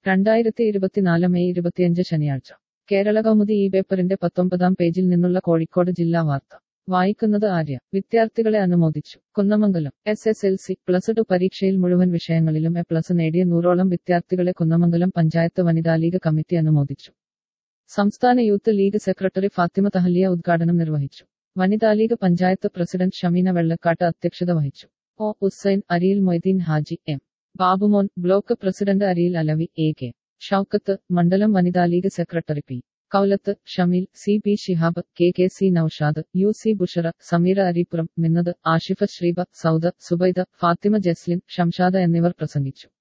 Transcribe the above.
രണ്ടായിരത്തി ഇരുപത്തിനാല് മെയ് ഇരുപത്തിയഞ്ച് ശനിയാഴ്ച കേരള കൗമുദി ഈ പേപ്പറിന്റെ പത്തൊമ്പതാം പേജിൽ നിന്നുള്ള കോഴിക്കോട് ജില്ലാ വാർത്ത വായിക്കുന്നത് ആര്യ വിദ്യാർത്ഥികളെ അനുമോദിച്ചു Kunnamangalam S S L C plus two പരീക്ഷയിൽ മുഴുവൻ വിഷയങ്ങളിലും എ പ്ലസ് നേടിയ നൂറോളം വിദ്യാർത്ഥികളെ കുന്നമംഗലം പഞ്ചായത്ത് വനിതാ ലീഗ് കമ്മിറ്റി അനുമോദിച്ചു സംസ്ഥാന youth league secretary Fathima Thahiliya ഉദ്ഘാടനം നിർവഹിച്ചു വനിതാ ലീഗ് പഞ്ചായത്ത് പ്രസിഡന്റ് ഷമീന വെള്ളക്കാട്ട് അധ്യക്ഷത വഹിച്ചു O Hussain Ariyil Moideen Haji M Babumon block president Ariyil Alavi A K Shoukath മണ്ഡലം വനിതാ league secretary P Koulath Shameel C B Shihab K K C Noushad U C Bushara Sameera Arippuram Minnath Ashifa Sreeba Sauda Subaida Fathima Jaslin Shamshada എന്നിവർ പ്രസംഗിച്ചു